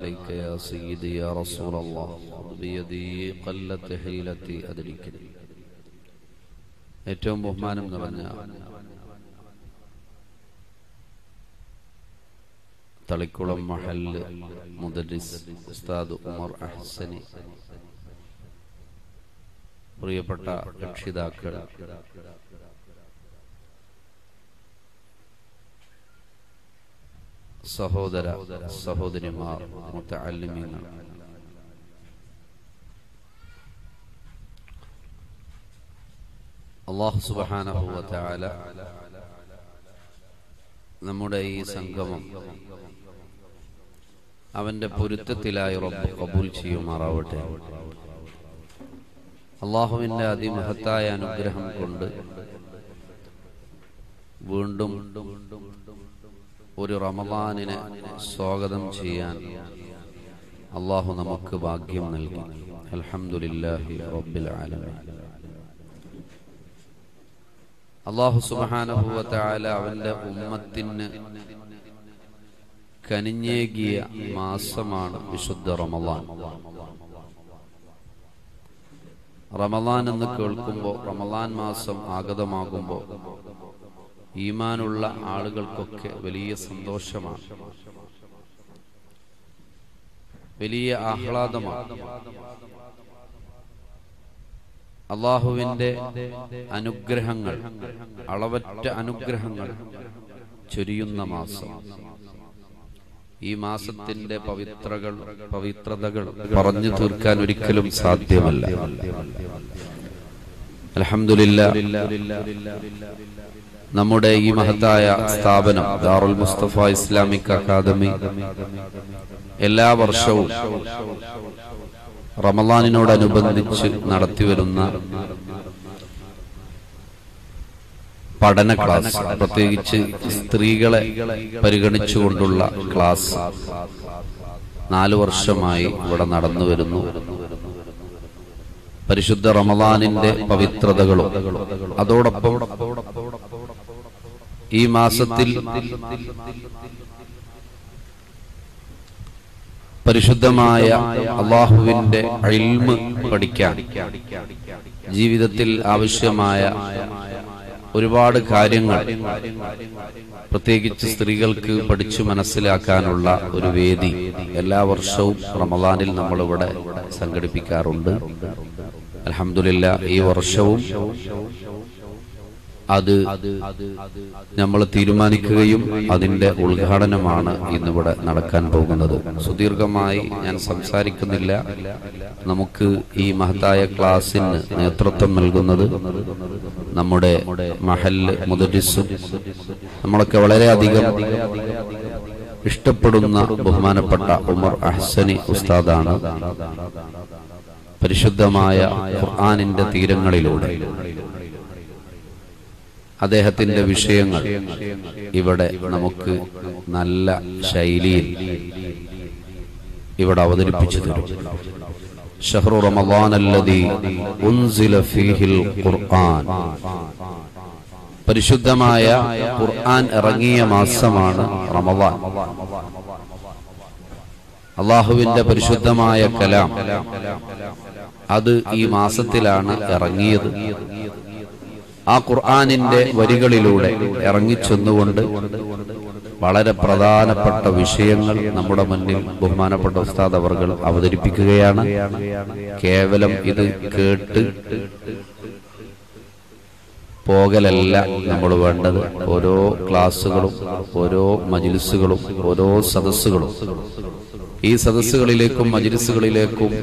عليك يا سيدي يا رسول الله خذ بيدي قلت حيلتي أدركني ഏറ്റവും ബഹുമാനം നിറഞ്ഞ തളിക്കുളം മഹല്ല് മുദരിസ് ഉസ്താദ് ഉമർ അഹ്സനി പ്രിയപ്പെട്ട രക്ഷിതാക്കൾ സഹോദര സഹോദരിമാർ മുത്തല്ലിമീങ്ങൾ അള്ളാഹു സുബ്ഹാനഹു വ തആല നമ്മുടെ ഈ സംഗമം അവന്റെ പൊരുത്തത്തിലായി റബ്ബ് കബൂൽ ചെയ്യുമാറാവട്ടെ അള്ളാഹുവിന്റെ അതിമഹത്തായ അനുഗ്രഹം കൊണ്ട് വീണ്ടും ഒരു റമദാനിനെ സ്വാഗതം ചെയ്യാൻ അള്ളാഹു നമുക്ക് ഭാഗ്യം നൽകി അൽഹംദുലില്ലാഹി റബ്ബിൽ ആലമീൻ അള്ളാഹു സുബ്ഹാനഹു വ തആല അവന്റെ ഉമ്മത്തിന് കനിഞ്ഞേകിയ മാസമാണ് വിശുദ്ധ റമദാൻ റമദാൻ എന്ന് കേൾക്കുമ്പോൾ റമദാൻ മാസം ആഗതമാകുമ്പോൾ ഈമാനുള്ള ആളുകൾക്കൊക്കെ വലിയ സന്തോഷമാണ് വലിയ ആഹ്ലാദമാണ് അള്ളാഹുവിന്റെ അനുഗ്രഹങ്ങൾ അളവറ്റ അനുഗ്രഹങ്ങൾ ചൊരിയുന്ന മാസം ഈ മാസത്തിന്റെ പവിത്രകൾ പവിത്രതകൾ പറഞ്ഞു തീർക്കാൻ ഒരിക്കലും സാധ്യമല്ല അലഹമില്ല നമ്മുടെ ഈ മഹത്തായ സ്ഥാപനം ദാറുൽ മുസ്തഫ ഇസ്ലാമിക് അക്കാദമി എല്ലാ വർഷവും റമദാനിനോടനുബന്ധിച്ച് നടത്തിവരുന്ന പഠന ക്ലാസ് പ്രത്യേകിച്ച് സ്ത്രീകളെ പരിഗണിച്ചുകൊണ്ടുള്ള ക്ലാസ് നാലു വർഷമായി ഇവിടെ നടന്നു വരുന്നു പരിശുദ്ധ റമദാനിന്റെ പവിത്രതകളും അതോടൊപ്പം ഈ മാസത്തിൽ പരിശുദ്ധമായ അള്ളാഹുവിന്റെ അയിൽമ് പഠിക്കാൻ ജീവിതത്തിൽ ആവശ്യമായ ഒരുപാട് കാര്യങ്ങൾ പ്രത്യേകിച്ച് സ്ത്രീകൾക്ക് പഠിച്ചു മനസ്സിലാക്കാനുള്ള ഒരു വേദി എല്ലാ വർഷവും റമദാനിൽ നമ്മളിവിടെ സംഘടിപ്പിക്കാറുണ്ട് അലഹമില്ല ഈ വർഷവും അത് നമ്മൾ തീരുമാനിക്കുകയും അതിന്റെ ഉദ്ഘാടനമാണ് ഇന്നിവിടെ നടക്കാൻ പോകുന്നത് സുദീർഘമായി ഞാൻ സംസാരിക്കുന്നില്ല നമുക്ക് ഈ മഹത്തായ ക്ലാസ്സിന് നേതൃത്വം നൽകുന്നത് നമ്മുടെ മഹല് മുദരിസും നമ്മളൊക്കെ വളരെയധികം ഇഷ്ടപ്പെടുന്ന ബഹുമാനപ്പെട്ട ഉമർ അഹ്സനി ഉസ്താദാണ് പരിശുദ്ധമായ ഖുർആാനിന്റെ തീരങ്ങളിലൂടെ അദ്ദേഹത്തിന്റെ വിഷയങ്ങൾ ഇവിടെ നമുക്ക് നല്ല ശൈലിയിൽ ഇവിടെ അവതരിപ്പിച്ചു തരും ഷഹ്റു റമദാൻ അല്ലദീ ഉൻസില ഫീഹിൽ ഖുർആൻ പരിശുദ്ധമായ ഖുർആൻ ഇറങ്ങിയ മാസമാണ് റമദാൻ അള്ളാഹുവിന്റെ പരിശുദ്ധമായ കലാം അത് ഈ മാസത്തിലാണ് ഇറങ്ങിയത് ആ ഖുർആാനിന്റെ വരികളിലൂടെ ഇറങ്ങിച്ചെന്നുകൊണ്ട് വളരെ പ്രധാനപ്പെട്ട വിഷയങ്ങൾ നമ്മുടെ മുന്നിൽ ബഹുമാനപ്പെട്ട ഉസ്താദ് അവർ അവതരിപ്പിക്കുകയാണ് കേവലം ഇത് കേട്ട് പോകലല്ല നമ്മൾ വേണ്ടത് ഓരോ ക്ലാസ്സുകളും ഓരോ മജിലിസുകളും ഓരോ സദസ്സുകളും ഈ സദസ്സുകളിലേക്കും മജിലിസുകളിലേക്കും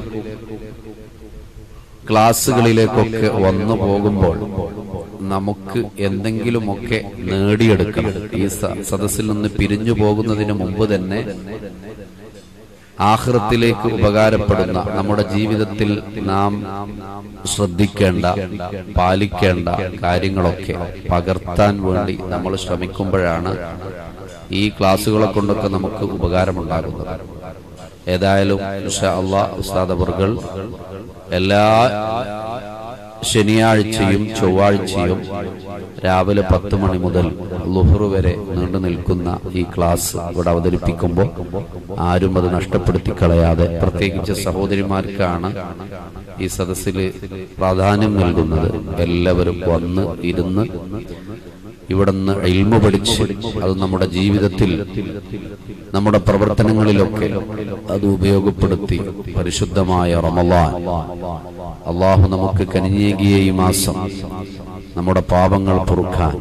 ക്ലാസ്സുകളിലേക്കൊക്കെ വന്നു പോകുമ്പോൾ നമുക്ക് എന്തെങ്കിലുമൊക്കെ നേടിയെടുക്കണം ഈ സദസ്സിൽ നിന്ന് പിരിഞ്ഞു പോകുന്നതിന് മുമ്പ് തന്നെ ആഹൃത്തിലേക്ക് ഉപകാരപ്പെടുന്ന നമ്മുടെ ജീവിതത്തിൽ നാം ശ്രദ്ധിക്കേണ്ട പാലിക്കേണ്ട കാര്യങ്ങളൊക്കെ പകർത്താൻ വേണ്ടി നമ്മൾ ശ്രമിക്കുമ്പോഴാണ് ഈ ക്ലാസ്സുകളെ കൊണ്ടൊക്കെ നമുക്ക് ഉപകാരമുണ്ടാകുന്നത് ഏതായാലും ഉസ്താദ് അവർകൾ എല്ലാ ശനിയാഴ്ചയും ചൊവ്വാഴ്ചയും രാവിലെ പത്ത് മണി മുതൽ ലുഹറു വരെ നീണ്ടു നിൽക്കുന്ന ഈ ക്ലാസ് ഇവിടെ അവതരിപ്പിക്കുമ്പോൾ ആരും അത് നഷ്ടപ്പെടുത്തി കളയാതെ പ്രത്യേകിച്ച് സഹോദരിമാർക്കാണ് ഈ സദസ്സിൽ പ്രാധാന്യം നൽകുന്നത് എല്ലാവരും വന്ന് ഇരുന്ന് ഇവിടുന്ന് ഇൽമ പഠിച്ച് അത് നമ്മുടെ ജീവിതത്തിൽ നമ്മുടെ പ്രവർത്തനങ്ങളിലൊക്കെ അത് ഉപയോഗപ്പെടുത്തി പരിശുദ്ധമായ റമലാൻ അള്ളാഹു നമുക്ക് കനിഞ്ഞേകിയ ഈ മാസം നമ്മുടെ പാപങ്ങൾ പൊറുക്കാൻ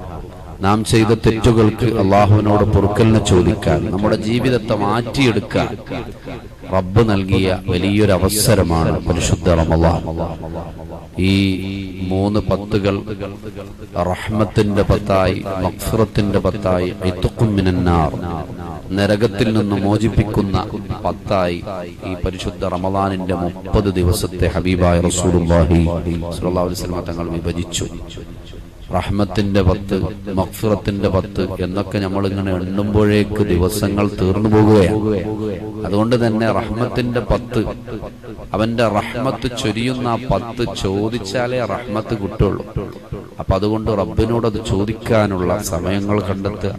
നാം ചെയ്ത തെറ്റുകൾക്ക് അള്ളാഹുവിനോട് പൊറുക്കലിനെ ചോദിക്കാൻ നമ്മുടെ ജീവിതത്തെ മാറ്റിയെടുക്കാൻ റബ്ബ് നൽകിയ വലിയൊരു അവസരമാണ് പരിശുദ്ധ റമലാൻ ഈ മൂന്ന് പത്തുകൾ റഹ്മത്തിന്റെ പത്തായി മക്ഫിറത്തിന്റെ പത്തായി ഇത്തുക്കും മിനന്നാർ നരകത്തിൽ നിന്ന് മോചിപ്പിക്കുന്ന പത്തായി ഈ പരിശുദ്ധ റമദാനിന്റെ മുപ്പത് ദിവസത്തെ ഹബീബായ റസൂലുള്ളാഹി സ്വല്ലല്ലാഹു അലൈഹി വസല്ലം തങ്ങൾ വിഭജിച്ചു റഹ്മത്തിന്റെ പത്ത് മക്ഫിറത്തിന്റെ പത്ത് എന്നൊക്കെ നമ്മൾ ഇങ്ങനെ എണ്ണുമ്പോഴേക്ക് ദിവസങ്ങൾ തീർന്നു പോകുകയാണ് അതുകൊണ്ട് തന്നെ റഹ്മത്തിന്റെ പത്ത് അവന്റെ റഹ്മത്ത് ചൊരിയുന്ന ആ പത്ത് ചോദിച്ചാലേ റഹ്മത്ത് കിട്ടുള്ളൂ അപ്പൊ അതുകൊണ്ട് റബ്ബിനോട് അത് ചോദിക്കാനുള്ള സമയങ്ങൾ കണ്ടെത്തുക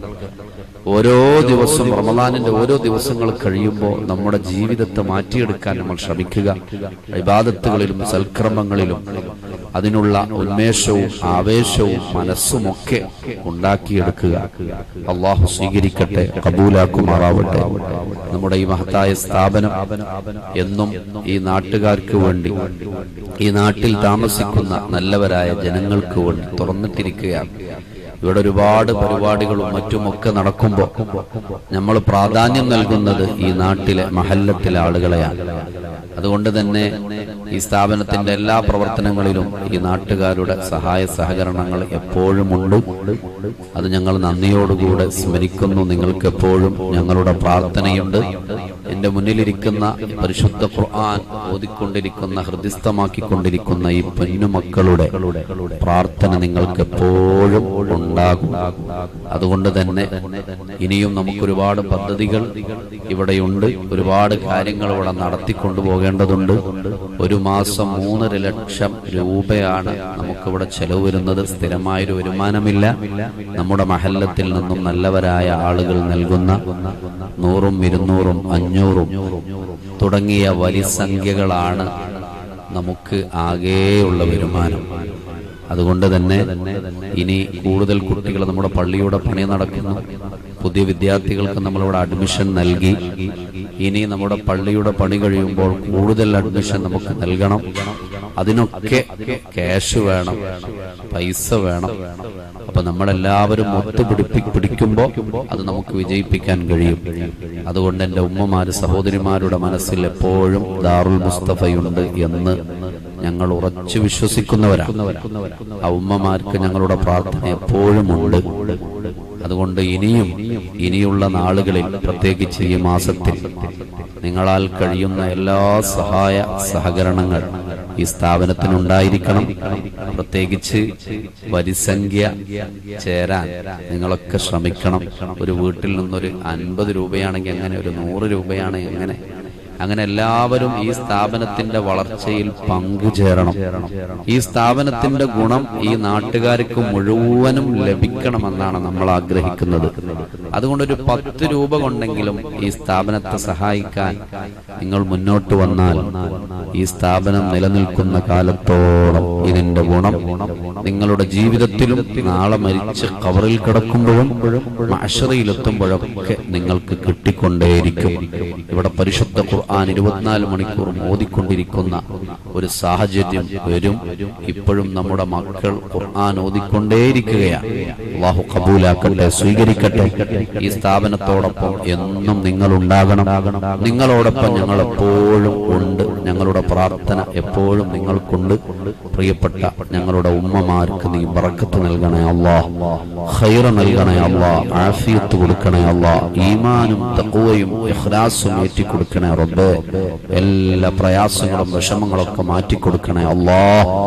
ഓരോ ദിവസം റമദാനിന്റെ ഓരോ ദിവസങ്ങൾ കഴിയുമ്പോൾ നമ്മുടെ ജീവിതത്തെ മാറ്റിയെടുക്കാൻ നമ്മൾ ശ്രമിക്കുക ഇബാദത്തുകളിലും സൽക്രമങ്ങളിലും അതിനുള്ള ഉന്മേഷവും ആവേശവും മനസ്സുമൊക്കെ ഉണ്ടാക്കിയെടുക്കുക അള്ളാഹു സ്വീകരിക്കട്ടെ കബൂലാക്കുമാറാവട്ടെ നമ്മുടെ ഈ മഹത്തായ സ്ഥാപനം എന്നും ഈ നാട്ടുകാർക്ക് വേണ്ടി ഈ നാട്ടിൽ താമസിക്കുന്ന നല്ലവരായ ജനങ്ങൾക്ക് വേണ്ടി തുറന്നിട്ടിരിക്കുകയാണ് ഇവിടെ ഒരുപാട് പരിപാടികളും മറ്റുമൊക്കെ നടക്കുമ്പോൾ നമ്മൾ പ്രാധാന്യം നൽകുന്നത് ഈ നാട്ടിലെ മഹല്ലത്തിലെ ആളുകളെയാണ് അതുകൊണ്ട് തന്നെ ഈ സ്ഥാപനത്തിന്റെ എല്ലാ പ്രവർത്തനങ്ങളിലും ഈ നാട്ടുകാരുടെ സഹായ സഹകരണങ്ങൾ എപ്പോഴും ഉണ്ട് അത് ഞങ്ങൾ നന്ദിയോടുകൂടെ സ്മരിക്കുന്നു നിങ്ങൾക്ക് എപ്പോഴും ഞങ്ങളുടെ പ്രാർത്ഥനയുണ്ട് എന്റെ മുന്നിലിരിക്കുന്ന പരിശുദ്ധ ഖുർആൻ ഓതിക്കൊണ്ടിരിക്കുന്ന ഹൃദയസ്ഥമാക്കിക്കൊണ്ടിരിക്കുന്ന ഈ പൊന്നുമക്കളുടെ പ്രാർത്ഥന നിങ്ങൾക്ക് എപ്പോഴും ഉണ്ടാകും അതുകൊണ്ട് തന്നെ ഇനിയും നമുക്ക് ഒരുപാട് പദ്ധതികൾ ഇവിടെയുണ്ട് ഒരുപാട് കാര്യങ്ങൾ ഇവിടെ നടത്തിക്കൊണ്ടുപോകേണ്ടതുണ്ട് ഒരു മാസം മൂന്നര ലക്ഷം രൂപയാണ് നമുക്കിവിടെ ചെലവ് വരുന്നത് സ്ഥിരമായൊരു വരുമാനമില്ല നമ്മുടെ മഹല്ലത്തിൽ നിന്നും നല്ലവരായ ആളുകൾ നൽകുന്ന നൂറും ഇരുന്നൂറും അഞ്ഞൂറും തുടങ്ങിയ വലിയ സംഖ്യകളാണ് നമുക്ക് ആകെയുള്ള വരുമാനം അതുകൊണ്ട് തന്നെ ഇനി കൂടുതൽ കുട്ടികൾ നമ്മുടെ പള്ളിയുടെ പണി നടക്കുന്നു പുതിയ വിദ്യാർത്ഥികൾക്ക് നമ്മളിവിടെ അഡ്മിഷൻ നൽകി ഇനി നമ്മുടെ പള്ളിയുടെ പണി കഴിയുമ്പോൾ കൂടുതൽ അഡ്മിഷൻ നമുക്ക് നൽകണം അതിനൊക്കെ ക്യാഷ് വേണം പൈസ വേണം അപ്പൊ നമ്മളെല്ലാവരും ഒത്തുപിടിപ്പി പിടിക്കുമ്പോൾ അത് നമുക്ക് വിജയിപ്പിക്കാൻ കഴിയും അതുകൊണ്ട് എന്റെ ഉമ്മമാര് സഹോദരിമാരുടെ മനസ്സിൽ എപ്പോഴും ദാറുൽ മുസ്തഫയുണ്ട് എന്ന് ഞങ്ങൾ ഉറച്ചു വിശ്വസിക്കുന്നവരാണ് ആ ഉമ്മമാർക്ക് ഞങ്ങളുടെ പ്രാർത്ഥന എപ്പോഴും ഉണ്ട് അതുകൊണ്ട് ഇനിയും ഇനിയുള്ള നാളുകളിൽ പ്രത്യേകിച്ച് ഈ മാസത്തിൽ നിങ്ങളാൽ കഴിയുന്ന എല്ലാ സഹായ സഹകരണങ്ങൾ ഈ സ്ഥാപനത്തിനുണ്ടായിരിക്കണം പ്രത്യേകിച്ച് വരിസംഖ്യ ചേരാൻ നിങ്ങളൊക്കെ ശ്രമിക്കണം ഒരു വീട്ടിൽ നിന്നൊരു അൻപത് രൂപയാണെങ്കിൽ എങ്ങനെ ഒരു നൂറ് രൂപയാണെങ്കിൽ എങ്ങനെ അങ്ങനെ എല്ലാവരും ഈ സ്ഥാപനത്തിന്റെ വളർച്ചയിൽ പങ്കുചേരണം ഈ സ്ഥാപനത്തിന്റെ ഗുണം ഈ നാട്ടുകാർക്ക് മുഴുവനും ലഭിക്കണമെന്നാണ് നമ്മൾ ആഗ്രഹിക്കുന്നത് അതുകൊണ്ട് ഒരു പത്ത് രൂപ കൊണ്ടെങ്കിലും ഈ സ്ഥാപനത്തെ സഹായിക്കാൻ നിങ്ങൾ മുന്നോട്ട് വന്നാൽ ഈ സ്ഥാപനം നിലനിൽക്കുന്ന കാലത്തോളം ഇതിന്റെ ഗുണം നിങ്ങളുടെ ജീവിതത്തിലും നാളെ മരിച്ച് കവറിൽ കിടക്കുമ്പോഴും അഷറയിലെത്തുമ്പോഴൊക്കെ നിങ്ങൾക്ക് കിട്ടിക്കൊണ്ടേയിരിക്കും ഇവിടെ പരിശുദ്ധ ഖുർആൻ ഇരുപത്തിനാല് മണിക്കൂർ ഓതിക്കൊണ്ടിരിക്കുന്ന ഒരു സാഹചര്യം വരും ഇപ്പോഴും നമ്മുടെ മക്കൾ ഖുർആൻ ഓതിക്കൊണ്ടേയിരിക്കുകയാണ് അള്ളാഹു കബൂലാക്കട്ടെ സ്വീകരിക്കട്ടെ ഈ സ്ഥാപനത്തോടൊപ്പം എന്നും നിങ്ങൾ ഉണ്ടാകണം നിങ്ങളോടൊപ്പം ഞങ്ങൾ എപ്പോഴും ഉണ്ട് ഞങ്ങളുടെ പ്രാർത്ഥന എപ്പോഴും നിങ്ങൾക്കുണ്ട് പ്രിയപ്പെട്ട ഞങ്ങളുടെ ഉമ്മമാർക്ക് നീ ബറക്കത്ത് നൽകണേ അള്ളാ ഖൈറ നൽകണേ അള്ളാ ആഫിയത്ത് കൊടുക്കണേ അള്ളാ ഈമാനും തക്കുവയും ഇഖ്ലാസും ഏറ്റിക്കൊടുക്കണേ റബ്ബേ എല്ലാ പ്രയാസങ്ങളും വിഷമങ്ങളൊക്കെ മാറ്റിക്കൊടുക്കണേ അള്ളാ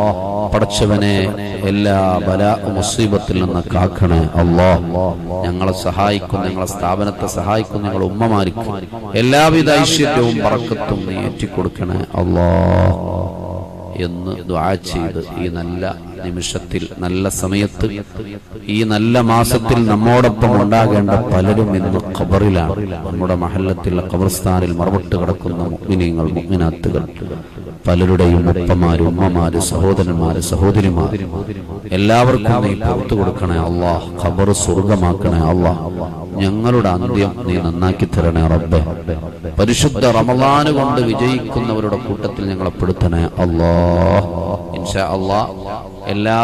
പടച്ചവനെ എല്ലാ ബല മുസീബത്തിൽ നിന്ന് കാക്കണേ അള്ളാ ഞങ്ങളെ സഹായിക്കും ഞങ്ങളെ സ്ഥാപനത്തെ സഹായിക്കും ഞങ്ങളുടെ ഉമ്മമാർക്ക് എല്ലാവിധ ഐശ്വര്യവും പറക്കത്തും നീ ഏറ്റിക്കൊടുക്കണേ അള്ളാ എന്ന് ദുആ ചെയ്ത് ഈ നല്ല നിമിഷത്തിൽ നല്ല സമയത്ത് ഈ നല്ല മാസത്തിൽ നമ്മോടൊപ്പം ഉണ്ടാകേണ്ട പലരും ഇന്ന് ഖബറിലാണ് നമ്മുടെ മഹല്ലത്തിലെ ഖബർസ്ഥാനിൽ മറവിട്ട് കിടക്കുന്ന മുഗ്മിനീങ്ങൾ മുഗ്മിനാത്തുകൾ പലരുടെയും ഉപ്പമാര് ഉമ്മമാര് സഹോദരന്മാര് സഹോദരിമാര് എല്ലാവർക്കും നീ പുറത്തു കൊടുക്കണേ അള്ളാഹ് ഖബർ സ്വർഗമാക്കണേ അള്ളാഹ് ഞങ്ങളുടെ അന്ത്യം നീ നന്നാക്കി തരണേ റബ്ബെ പരിശുദ്ധ റമദാന് കൊണ്ട് വിജയിക്കുന്നവരുടെ കൂട്ടത്തിൽ ഞങ്ങളെ പെടുത്തണേ അള്ളാഹ് ഇൻഷാ അള്ളാഹ് എല്ലാ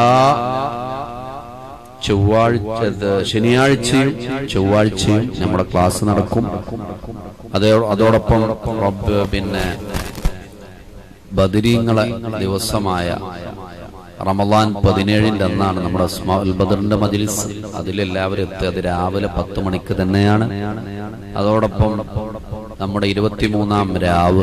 ചൊവ്വാഴ്ച ഇത് ശനിയാഴ്ചയും ചൊവ്വാഴ്ചയും നമ്മുടെ ക്ലാസ് നടക്കും അതേ അതോടൊപ്പം റബ്ബ് പിന്നെ ബദരീങ്ങളെ ദിവസമായ റമദാൻ പതിനേഴിന്റെ അന്നാണ് നമ്മുടെ അസ്മാഉൽ ബദറിന്റെ മജിലിസ് അതിലെല്ലാവരും എത്തി അത് രാവിലെ പത്ത് മണിക്ക് തന്നെയാണ് അതോടൊപ്പം നമ്മുടെ ഇരുപത്തിമൂന്നാം രാവ്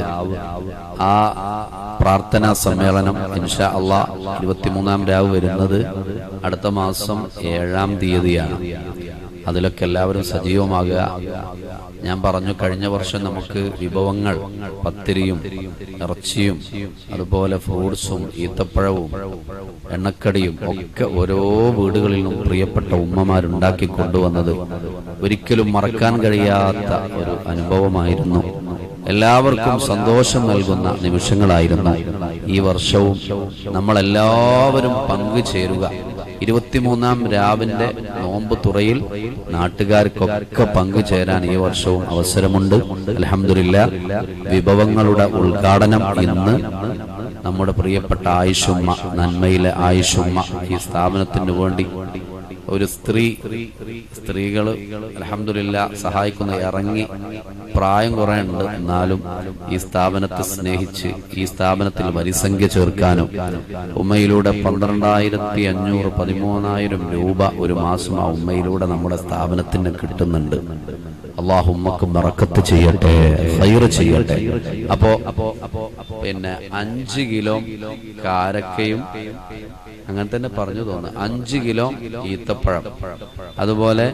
ആ പ്രാർത്ഥനാ സമ്മേളനം ഇൻഷാ അള്ളാ ഇരുപത്തിമൂന്നാം രാവ് വരുന്നത് അടുത്ത മാസം ഏഴാം തീയതിയാണ് അതിലൊക്കെ എല്ലാവരും സജീവമാകുക ഞാൻ പറഞ്ഞു കഴിഞ്ഞ വർഷം നമുക്ക് വിഭവങ്ങൾ പത്തിരിയും ഇറച്ചിയും അതുപോലെ ഫ്രൂട്ട്സും ഈത്തപ്പഴവും എണ്ണക്കടിയും ഒക്കെ ഓരോ വീടുകളിൽ നിന്നും പ്രിയപ്പെട്ട ഉമ്മമാരുണ്ടാക്കി കൊണ്ടുവന്നത് ഒരിക്കലും മറക്കാൻ കഴിയാത്ത ഒരു അനുഭവമായിരുന്നു എല്ലാവർക്കും സന്തോഷം നൽകുന്ന നിമിഷങ്ങളായിരുന്നു ഈ വർഷവും നമ്മളെല്ലാവരും പങ്കുചേരുക ഇരുപത്തിമൂന്നാം രാവിന്റെ നോമ്പ് തുറയിൽ നാട്ടുകാർക്കൊക്കെ പങ്കുചേരാൻ ഈ വർഷവും അവസരമുണ്ട് അലഹമില്ല വിഭവങ്ങളുടെ ഉദ്ഘാടനം ഇന്ന് നമ്മുടെ പ്രിയപ്പെട്ട ആയിഷുമ്മ നന്മയിലെ ആയിഷുമ്മ ഈ സ്ഥാപനത്തിന് വേണ്ടി ഒരു സ്ത്രീ സ്ത്രീകൾ അലഹമില്ല സഹായിക്കുന്ന ഇറങ്ങി പ്രായം കുറെ ഉണ്ട് എന്നാലും ഈ സ്ഥാപനത്തെ സ്നേഹിച്ച് ഈ സ്ഥാപനത്തിൽ വരിസംഖ്യ ചേർക്കാനും ഉമ്മയിലൂടെ പന്ത്രണ്ടായിരത്തി അഞ്ഞൂറ് പതിമൂന്നായിരം രൂപ ഒരു മാസം ആ ഉമ്മയിലൂടെ നമ്മുടെ സ്ഥാപനത്തിന് കിട്ടുന്നുണ്ട് അള്ളാഹു ഉമ്മക്ക് മറക്കത്ത് ചെയ്യട്ടെ ഹൈറ് ചെയ്യട്ടെ അപ്പോ പിന്നെ അഞ്ച് കിലോ കാരക്കയും അങ്ങനെ തന്നെ പറഞ്ഞു തോന്നുന്നു അഞ്ച് കിലോ ഈത്തപ്പഴം അതുപോലെ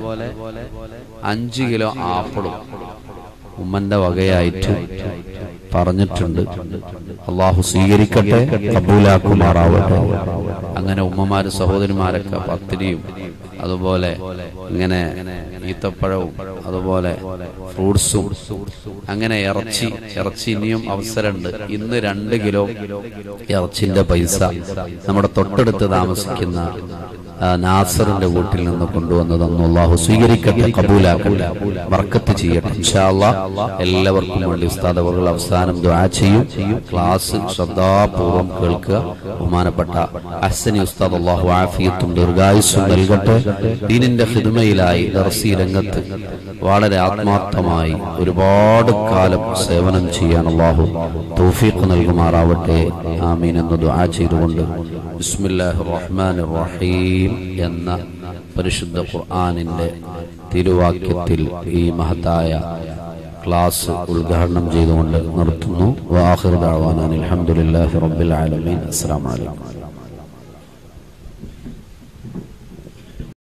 അഞ്ച് കിലോ ആപ്പിളും ഉമ്മന്റെ വകയായിട്ട് പറഞ്ഞിട്ടുണ്ട് അള്ളാഹു സ്വീകരിക്കട്ടെ കബൂലാക്കുമാറാവട്ടെ അങ്ങനെ ഉമ്മമാര് സഹോദരിമാരൊക്കെ പത്തിരിയും അതുപോലെ ഇങ്ങനെ ഈത്തപ്പഴവും അതുപോലെ ഫ്രൂട്ട്സും അങ്ങനെ ഇറച്ചി ഇറച്ചി ഇനിയും അവസരമുണ്ട് ഇന്ന് രണ്ട് കിലോ ഇറച്ചിന്റെ പൈസ നമ്മുടെ തൊട്ടടുത്ത് താമസിക്കുന്ന ആ, നാസറിന്റെ വീട്ടിൽ നിന്ന് കൊണ്ടുവന്നത് അന്ന് അള്ളാഹു സ്വീകരിക്കട്ടെ കബൂലാക്കട്ടെ വർക്കത്ത് ചെയ്യട്ടെ ഇൻഷാ അല്ലാഹ് എല്ലാവർക്കും വേണ്ടി ഉസ്താദ് അവർ അവസാനം ദുആ ചെയ്യും ക്ലാസ് ശ്രദ്ധാപൂർവം കേൾക്കുക ബഹുമാനപ്പെട്ട അഹ്സനി ഉസ്താദ് അള്ളാഹു ആഫിയത്തും ദീർഘായുസ്സും നൽകട്ടെ ദീനിന്റെ ഹിദ്മയിലായി ദർസി രംഗത്ത് വളരെ ആത്മാർത്ഥമായി ഒരുപാട് കാലം സേവനം ചെയ്യാൻ അള്ളാഹു തൗഫീഖ് നൽകുമാറാവട്ടെ ആമീൻ എന്ന് ദുആ ചെയ്തുകൊണ്ട് ബിസ്മില്ലാഹിർ റഹ്മാനിർ റഹീം എന്ന പരിശുദ്ധ ഖുർആനിന്റെ തിരുവാക്യത്തിൽ ഈ മഹത്തായ ക്ലാസ് ഉദ്ഘാടനം ചെയ്തുകൊണ്ട് നിർത്തുന്നു വാഹിർ ദഅവാന അൽഹംദുലില്ലാഹി റബ്ബിൽ ആലമീൻ അസ്സലാമു അലൈക്കും